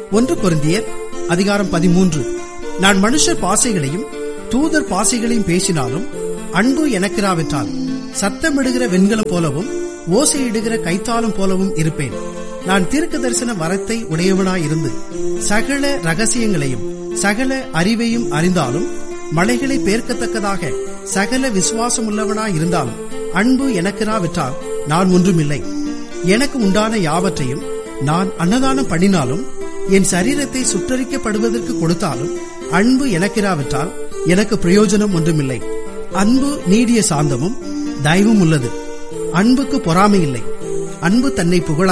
ஒன்று கொரிந்தியர் அதிகாரம் பதிமூன்று நான் மனுஷர் பாசைகளையும் தூதர் பாசைகளையும் பேசினாலும் அன்பு எனக்கிராவிட்டால் சத்தமிடுகிற வெண்கலம் போலவும் ஓசையிடுகிற கைத்தாளம் போலவும் இருப்பேன் நான் தீர்க்க தரிசன வரத்தை உடையவனாயிருந்து சகல ரகசியங்களையும் சகல அறிவையும் அறிந்தாலும் மலைகளை பேர்க்கத்தக்கதாக சகல விசுவாசமுள்ளவனாயிருந்தாலும் அன்பு எனக்கிராவிட்டால் நான் ஒன்றுமில்லை எனக்கு உண்டான யாவற்றையும் நான் அன்னதானம் பண்ணினாலும் என் சரீரத்தை சுற்றரிக்கப்படுவதற்கு கொடுத்தாலும் அன்பு எனக்கிராவிட்டால் எனக்கு பிரயோஜனம் ஒன்றுமில்லை அன்பு நீடிய சாந்தமும் தயவும் உள்ளது அன்புக்கு பொறாமை இல்லை அன்பு தன்னை புகழ